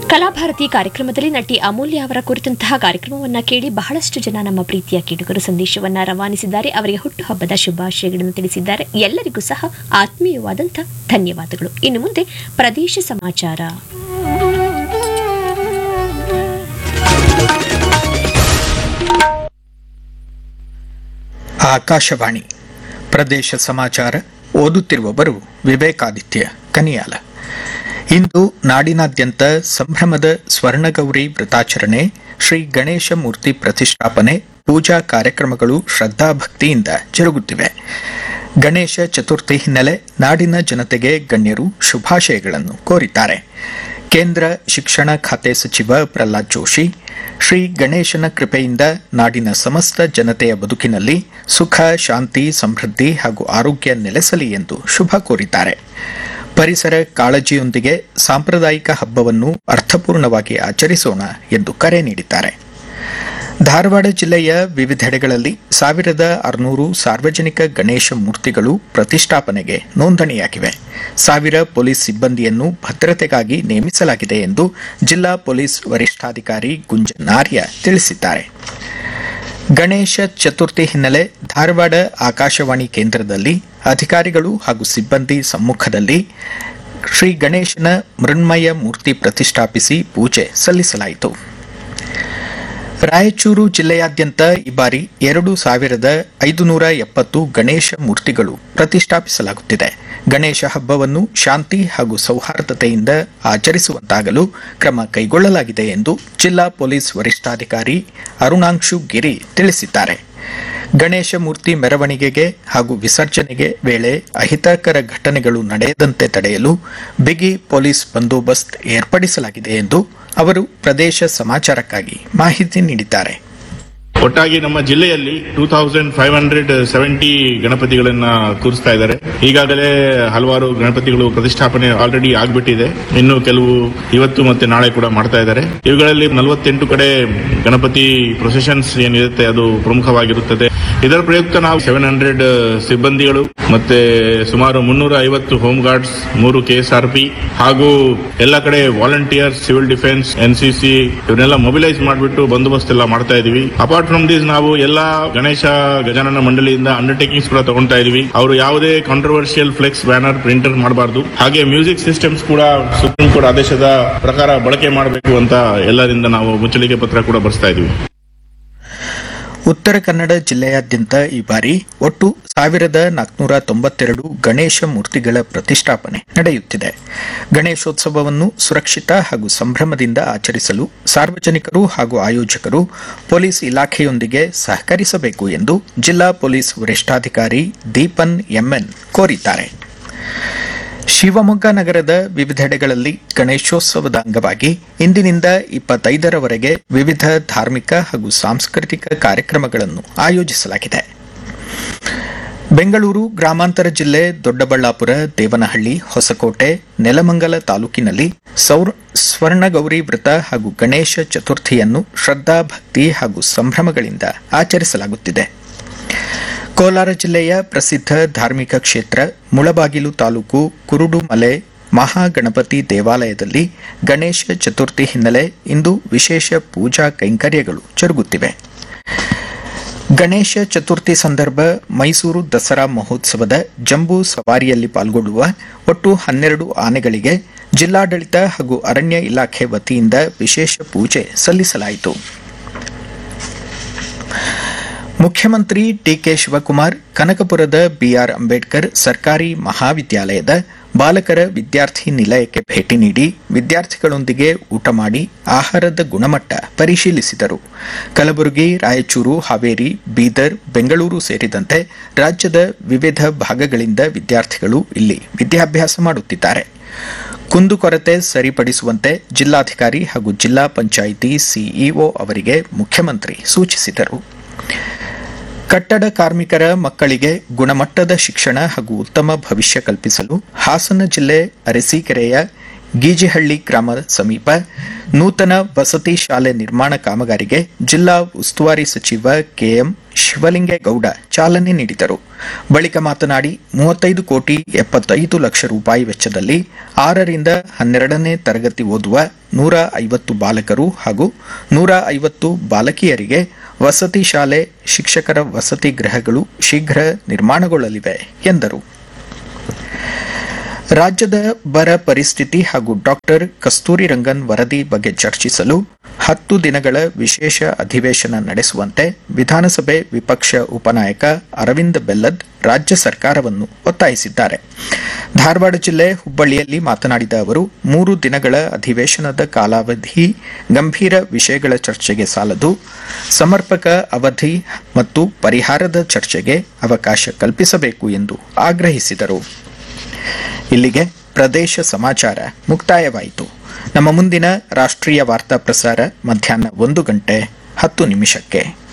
ಕಲಾಭಾರತಿ ಕಾರ್ಯಕ್ರಮದಲ್ಲಿ ನಟಿ ಅಮೂಲ್ಯ ಅವರ ಕುರಿತಂತಹ ಕಾರ್ಯಕ್ರಮವನ್ನ ಕೇಳಿ ಬಹಳಷ್ಟು ಜನ ನಮ್ಮ ಪ್ರೀತಿಯ ಕೇಳುಗರು ಸಂದೇಶವನ್ನ ರವಾನಿಸಿದ್ದಾರೆ ಅವರಿಗೆ ಹುಟ್ಟುಹಬ್ಬದ ಶುಭಾಶಯಗಳನ್ನು ತಿಳಿಸಿದ್ದಾರೆ ಎಲ್ಲರಿಗೂ ಸಹ ಆತ್ಮೀಯವಾದಂಥ ಧನ್ಯವಾದಗಳು ಇನ್ನು ಮುಂದೆ ಪ್ರದೇಶ ಸಮಾಚಾರ ಆಕಾಶವಾಣಿ ಪ್ರದೇಶ ಸಮಾಚಾರ ಓದುತ್ತಿರುವವರು ವಿವೇಕಾದಿತ್ಯ ಕನಿಯಾಲ ಇಂದು ನಾಡಿನಾದ್ಯಂತ ಸಂಭ್ರಮದ ಸ್ವರ್ಣಗೌರಿ ವ್ರತಾಚರಣೆ ಶ್ರೀ ಗಣೇಶ ಮೂರ್ತಿ ಪ್ರತಿಷ್ಠಾಪನೆ ಪೂಜಾ ಕಾರ್ಯಕ್ರಮಗಳು ಶ್ರದ್ಧಾಭಕ್ತಿಯಿಂದ ಜರುಗುತ್ತಿವೆ ಗಣೇಶ ಚತುರ್ಥಿ ಹಿನ್ನೆಲೆ ನಾಡಿನ ಜನತೆಗೆ ಗಣ್ಯರು ಶುಭಾಶಯಗಳನ್ನು ಕೋರಿದ್ದಾರೆ ಕೇಂದ್ರ ಶಿಕ್ಷಣ ಖಾತೆ ಸಚಿವ ಪ್ರಹ್ಲಾದ್ ಜೋಶಿ ಶ್ರೀ ಗಣೇಶನ ಕೃಪೆಯಿಂದ ನಾಡಿನ ಸಮಸ್ತ ಜನತೆಯ ಬದುಕಿನಲ್ಲಿ ಸುಖ ಶಾಂತಿ ಸಮೃದ್ಧಿ ಹಾಗೂ ಆರೋಗ್ಯ ನೆಲೆಸಲಿ ಎಂದು ಶುಭ ಕೋರಿದ್ದಾರೆ ಪರಿಸರ ಕಾಳಜಿಯೊಂದಿಗೆ ಸಾಂಪ್ರದಾಯಿಕ ಹಬ್ಬವನ್ನು ಅರ್ಥಪೂರ್ಣವಾಗಿ ಆಚರಿಸೋಣ ಎಂದು ಕರೆ ನೀಡಿದ್ದಾರೆ ಧಾರವಾಡ ಜಿಲ್ಲೆಯ ವಿವಿಧೆಡೆಗಳಲ್ಲಿ ಸಾವಿರದ ಆರುನೂರು ಸಾರ್ವಜನಿಕ ಗಣೇಶ ಮೂರ್ತಿಗಳು ಪ್ರತಿಷ್ಠಾಪನೆಗೆ ನೋಂದಣಿಯಾಗಿವೆ ಸಾವಿರ ಪೊಲೀಸ್ ಸಿಬ್ಬಂದಿಯನ್ನು ಭದ್ರತೆಗಾಗಿ ನೇಮಿಸಲಾಗಿದೆ ಎಂದು ಜಿಲ್ಲಾ ಪೊಲೀಸ್ ವರಿಷ್ಠಾಧಿಕಾರಿ ಗುಂಜನ್ ಆರ್ಯ ತಿಳಿಸಿದ್ದಾರೆ ಗಣೇಶ ಚತುರ್ಥಿ ಹಿನ್ನೆಲೆ ಧಾರವಾಡ ಆಕಾಶವಾಣಿ ಕೇಂದ್ರದಲ್ಲಿ ಅಧಿಕಾರಿಗಳು ಹಾಗೂ ಸಿಬ್ಬಂದಿ ಸಮ್ಮುಖದಲ್ಲಿ ಶ್ರೀ ಗಣೇಶನ ಮೃಣ್ಮಯ ಮೂರ್ತಿ ಪ್ರತಿಷ್ಠಾಪಿಸಿ ಪೂಜೆ ಸಲ್ಲಿಸಲಾಯಿತು ರಾಯಚೂರು ಜಿಲ್ಲೆಯಾದ್ಯಂತ ಈ ಬಾರಿ ಎರಡು ಸಾವಿರದ ಐದುನೂರ ಎಪ್ಪತ್ತು ಗಣೇಶ ಮೂರ್ತಿಗಳು ಪ್ರತಿಷ್ಠಾಪಿಸಲಾಗುತ್ತಿದೆ ಗಣೇಶ ಹಬ್ಬವನ್ನು ಶಾಂತಿ ಹಾಗೂ ಸೌಹಾರ್ದತೆಯಿಂದ ಆಚರಿಸುವಂತಾಗಲು ಕ್ರಮ ಕೈಗೊಳ್ಳಲಾಗಿದೆ ಎಂದು ಜಿಲ್ಲಾ ಪೊಲೀಸ್ ವರಿಷ್ಠಾಧಿಕಾರಿ ಅರುಣಾಂಶು ಗಿರಿ ತಿಳಿಸಿದ್ದಾರೆ ಗಣೇಶ ಮೂರ್ತಿ ಮೆರವಣಿಗೆಗೆ ಹಾಗೂ ವಿಸರ್ಜನೆಗೆ ವೇಳೆ ಅಹಿತಕರ ಘಟನೆಗಳು ನಡೆಯದಂತೆ ತಡೆಯಲು ಬಿಗಿ ಪೊಲೀಸ್ ಬಂದೋಬಸ್ತ್ ಏರ್ಪಡಿಸಲಾಗಿದೆ ಎಂದು ಅವರು ಪ್ರದೇಶ ಸಮಾಚಾರಕ್ಕಾಗಿ ಮಾಹಿತಿ ನೀಡಿದ್ದಾರೆ ಒಟ್ಟಾಗಿ ನಮ್ಮ ಜಿಲ್ಲೆಯಲ್ಲಿ two thousand five hundred seventy ಗಣಪತಿಗಳನ್ನ ಕೂರಿಸ್ತಾ ಇದ್ದಾರೆ ಈಗಾಗಲೇ ಹಲವಾರು ಗಣಪತಿಗಳು ಪ್ರತಿಷ್ಠಾಪನೆ ಆಲ್ರೆಡಿ ಆಗ್ಬಿಟ್ಟಿದೆ ಇನ್ನು ಕೆಲವು ಇವತ್ತು ಮತ್ತೆ ನಾಳೆ ಕೂಡ ಮಾಡ್ತಾ ಇದ್ದಾರೆ ಇವುಗಳಲ್ಲಿ ನಲವತ್ತೆಂಟು ಕಡೆ ಗಣಪತಿ ಪ್ರೊಸೆಷನ್ಸ್ ಏನಿರುತ್ತೆ ಅದು ಪ್ರಮುಖವಾಗಿರುತ್ತದೆ ಇದರ ಪ್ರಯುಕ್ತ ನಾವು ಸೆವೆನ್ ಹಂಡ್ರೆಡ್ ಸಿಬ್ಬಂದಿಗಳು ಮತ್ತೆ ಸುಮಾರು ಮುನ್ನೂರ ಐವತ್ತು ಹೋಮ್ ಗಾರ್ಡ್ಸ್ ಮೂರು ಕೆಎಸ್ಆರ್ಪಿ ಹಾಗೂ ಎಲ್ಲ ಕಡೆ ವಾಲಂಟಿಯರ್ಸ್ ಸಿವಿಲ್ ಡಿಫೆನ್ಸ್ ಎನ್ಸಿಸಿ ಇವನ್ನೆಲ್ಲ ಮೊಬಿಲೈಸ್ ಮಾಡಿಬಿಟ್ಟು ಬಂದೋಬಸ್ತ್ ಎಲ್ಲ ಮಾಡ್ತಾ ಇದೀವಿ ಅಪಾರ್ಟ್ ಫ್ರಮ್ ದಿಸ್ ನಾವು ಎಲ್ಲಾ ಗಣೇಶ ಗಜಾನನ ಮಂಡಳಿಯಿಂದ ಅಂಡರ್ಟೇಕಿಂಗ್ಸ್ ಕೂಡ ತಗೊಂತಾ ಇದೀವಿ ಅವರು ಯಾವುದೇ ಕಾಂಟ್ರವರ್ಷಿಯಲ್ ಫ್ಲೆಕ್ಸ್ ಬ್ಯಾನರ್ ಪ್ರಿಂಟರ್ ಮಾಡಬಾರ್ದು ಹಾಗೆ ಮ್ಯೂಸಿಕ್ ಸಿಸ್ಟಮ್ಸ್ ಕೂಡ ಸುಪ್ರೀಂ ಕೋರ್ಟ್ ಆದೇಶದ ಪ್ರಕಾರ ಬಳಕೆ ಮಾಡಬೇಕು ಅಂತ ಎಲ್ಲರಿಂದ ನಾವು ಮುಚ್ಚಳಿಕೆ ಪತ್ರ ಕೂಡ ಬರೆಸ್ತಾ ಇದೀವಿ ಉತ್ತರ ಕನ್ನಡ ಜಿಲ್ಲೆಯಾದ್ಯಂತ ಈ ಬಾರಿ ಒಟ್ಟು ಸಾವಿರದ ನಾಲ್ಕುನೂರ ತೊಂಬತ್ತೆರಡು ಗಣೇಶ ಮೂರ್ತಿಗಳ ಪ್ರತಿಷ್ಠಾಪನೆ ನಡೆಯುತ್ತಿದೆ ಗಣೇಶೋತ್ಸವವನ್ನು ಸುರಕ್ಷಿತ ಹಾಗೂ ಸಂಭ್ರಮದಿಂದ ಆಚರಿಸಲು ಸಾರ್ವಜನಿಕರು ಹಾಗೂ ಆಯೋಜಕರು ಪೊಲೀಸ್ ಇಲಾಖೆಯೊಂದಿಗೆ ಸಹಕರಿಸಬೇಕು ಎಂದು ಜಿಲ್ಲಾ ಪೊಲೀಸ್ ವರಿಷ್ಠಾಧಿಕಾರಿ ದೀಪನ್ ಎಂಎನ್ ಕೋರಿದ್ದಾರೆ ಶಿವಮೊಗ್ಗ ನಗರದ ವಿವಿಧೆಡೆಗಳಲ್ಲಿ ಗಣೇಶೋತ್ಸವದ ಅಂಗವಾಗಿ ಇಂದಿನಿಂದ ಇಪ್ಪತ್ತೈದರವರೆಗೆ ವಿವಿಧ ಧಾರ್ಮಿಕ ಹಾಗೂ ಸಾಂಸ್ಕೃತಿಕ ಕಾರ್ಯಕ್ರಮಗಳನ್ನು ಆಯೋಜಿಸಲಾಗಿದೆ ಬೆಂಗಳೂರು ಗ್ರಾಮಾಂತರ ಜಿಲ್ಲೆ ದೊಡ್ಡಬಳ್ಳಾಪುರ ದೇವನಹಳ್ಳಿ ಹೊಸಕೋಟೆ ನೆಲಮಂಗಲ ತಾಲೂಕಿನಲ್ಲಿ ಸೌರ್ ಸ್ವರ್ಣಗೌರಿ ವ್ರತ ಹಾಗೂ ಗಣೇಶ ಚತುರ್ಥಿಯನ್ನು ಶ್ರದ್ಧಾಭಕ್ತಿ ಹಾಗೂ ಸಂಭ್ರಮಗಳಿಂದ ಆಚರಿಸಲಾಗುತ್ತಿದೆ ಕೋಲಾರ ಜಿಲ್ಲೆಯ ಪ್ರಸಿದ್ಧ ಧಾರ್ಮಿಕ ಕ್ಷೇತ್ರ ಮುಳಬಾಗಿಲು ತಾಲೂಕು ಕುರುಡುಮಲೆ ಮಹಾಗಣಪತಿ ದೇವಾಲಯದಲ್ಲಿ ಗಣೇಶ ಚತುರ್ಥಿ ಹಿನ್ನೆಲೆ ಇಂದು ವಿಶೇಷ ಪೂಜಾ ಕೈಂಕರ್ಯಗಳು ಜರುಗುತ್ತಿವೆ ಗಣೇಶ ಚತುರ್ಥಿ ಸಂದರ್ಭ ಮೈಸೂರು ದಸರಾ ಮಹೋತ್ಸವದ ಜಂಬೂ ಸವಾರಿಯಲ್ಲಿ ಪಾಲ್ಗೊಳ್ಳುವ ಒಟ್ಟು ಹನ್ನೆರಡು ಆನೆಗಳಿಗೆ ಜಿಲ್ಲಾಡಳಿತ ಹಾಗೂ ಅರಣ್ಯ ಇಲಾಖೆ ವತಿಯಿಂದ ವಿಶೇಷ ಪೂಜೆ ಸಲ್ಲಿಸಲಾಯಿತು ಮುಖ್ಯಮಂತ್ರಿ ಡಿಕೆ ಶಿವಕುಮಾರ್ ಕನಕಪುರದ ಬಿಆರ್ ಅಂಬೇಡ್ಕರ್ ಸರ್ಕಾರಿ ಮಹಾವಿದ್ಯಾಲಯದ ಬಾಲಕರ ವಿದ್ಯಾರ್ಥಿ ನಿಲಯಕ್ಕೆ ಭೇಟಿ ನೀಡಿ ವಿದ್ಯಾರ್ಥಿಗಳೊಂದಿಗೆ ಊಟ ಮಾಡಿ ಆಹಾರದ ಗುಣಮಟ್ಟ ಪರಿಶೀಲಿಸಿದರು ಕಲಬುರಗಿ ರಾಯಚೂರು ಹಾವೇರಿ ಬೀದರ್ ಬೆಂಗಳೂರು ಸೇರಿದಂತೆ ರಾಜ್ಯದ ವಿವಿಧ ಭಾಗಗಳಿಂದ ವಿದ್ಯಾರ್ಥಿಗಳು ಇಲ್ಲಿ ವಿದ್ಯಾಭ್ಯಾಸ ಮಾಡುತ್ತಿದ್ದಾರೆ ಕುಂದುಕೊರತೆ ಸರಿಪಡಿಸುವಂತೆ ಜಿಲ್ಲಾಧಿಕಾರಿ ಹಾಗೂ ಜಿಲ್ಲಾ ಪಂಚಾಯಿತಿ ಸಿಇಒ ಅವರಿಗೆ ಮುಖ್ಯಮಂತ್ರಿ ಸೂಚಿಸಿದರು ಕಟ್ಟಡ ಕಾರ್ಮಿಕರ ಮಕ್ಕಳಿಗೆ ಗುಣಮಟ್ಟದ ಶಿಕ್ಷಣ ಹಾಗೂ ಉತ್ತಮ ಭವಿಷ್ಯ ಕಲ್ಪಿಸಲು ಹಾಸನ ಜಿಲ್ಲೆ ಅರಸೀಕೆರೆಯ ಗೀಜಿಹಳ್ಳಿ ಗ್ರಾಮ ಸಮೀಪ ನೂತನ ವಸತಿ ಶಾಲೆ ನಿರ್ಮಾಣ ಕಾಮಗಾರಿಗೆ ಜಿಲ್ಲಾ ಉಸ್ತುವಾರಿ ಸಚಿವ ಕೆಎಂ ಶಿವಲಿಂಗೇಗೌಡ ಚಾಲನೆ ನೀಡಿದರು ಬಳಿಕ ಮಾತನಾಡಿ ಮೂವತ್ತೈದು ಕೋಟಿ ಎಪ್ಪತ್ತೈದು ಲಕ್ಷ ರೂಪಾಯಿ ವೆಚ್ಚದಲ್ಲಿ ಆರರಿಂದ ಹನ್ನೆರಡನೇ ತರಗತಿ ಓದುವ ನೂರ ಐವತ್ತು ಬಾಲಕರು ಹಾಗೂ ನೂರ ಐವತ್ತು ಬಾಲಕಿಯರಿಗೆ ವಸತಿ ಶಾಲೆ ಶಿಕ್ಷಕರ ವಸತಿ ಗೃಹಗಳು ಶೀಘ್ರ ನಿರ್ಮಾಣಗೊಳ್ಳಲಿವೆ ಎಂದರು ರಾಜ್ಯದ ಬರ ಪರಿಸ್ಥಿತಿ ಹಾಗೂ ಡಾಕ್ಟರ್ ಕಸ್ತೂರಿ ರಂಗನ್ ವರದಿ ಬಗ್ಗೆ ಚರ್ಚಿಸಲು ಹತ್ತು ದಿನಗಳ ವಿಶೇಷ ಅಧಿವೇಶನ ನಡೆಸುವಂತೆ ವಿಧಾನಸಭೆ ವಿಪಕ್ಷ ಉಪನಾಯಕ ಅರವಿಂದ್ ಬೆಲ್ಲದ್ ರಾಜ್ಯ ಸರ್ಕಾರವನ್ನು ಒತ್ತಾಯಿಸಿದ್ದಾರೆ ಧಾರವಾಡ ಜಿಲ್ಲೆ ಹುಬ್ಬಳ್ಳಿಯಲ್ಲಿ ಮಾತನಾಡಿದ ಅವರು ಮೂರು ದಿನಗಳ ಅಧಿವೇಶನದ ಕಾಲಾವಧಿ ಗಂಭೀರ ವಿಷಯಗಳ ಚರ್ಚೆಗೆ ಸಾಲದು ಸಮರ್ಪಕ ಅವಧಿ ಮತ್ತು ಪರಿಹಾರದ ಚರ್ಚೆಗೆ ಅವಕಾಶ ಕಲ್ಪಿಸಬೇಕು ಎಂದು ಆಗ್ರಹಿಸಿದರು ಇಲ್ಲಿಗೆ ಪ್ರದೇಶ ಸಮಾಚಾರ ಮುಕ್ತಾಯವಾಯಿತು ನಮ್ಮ ಮುಂದಿನ ರಾಷ್ಟ್ರೀಯ ವಾರ್ತಾ ಪ್ರಸಾರ ಮಧ್ಯಾಹ್ನ ಒಂದು ಗಂಟೆ ಹತ್ತು ನಿಮಿಷಕ್ಕೆ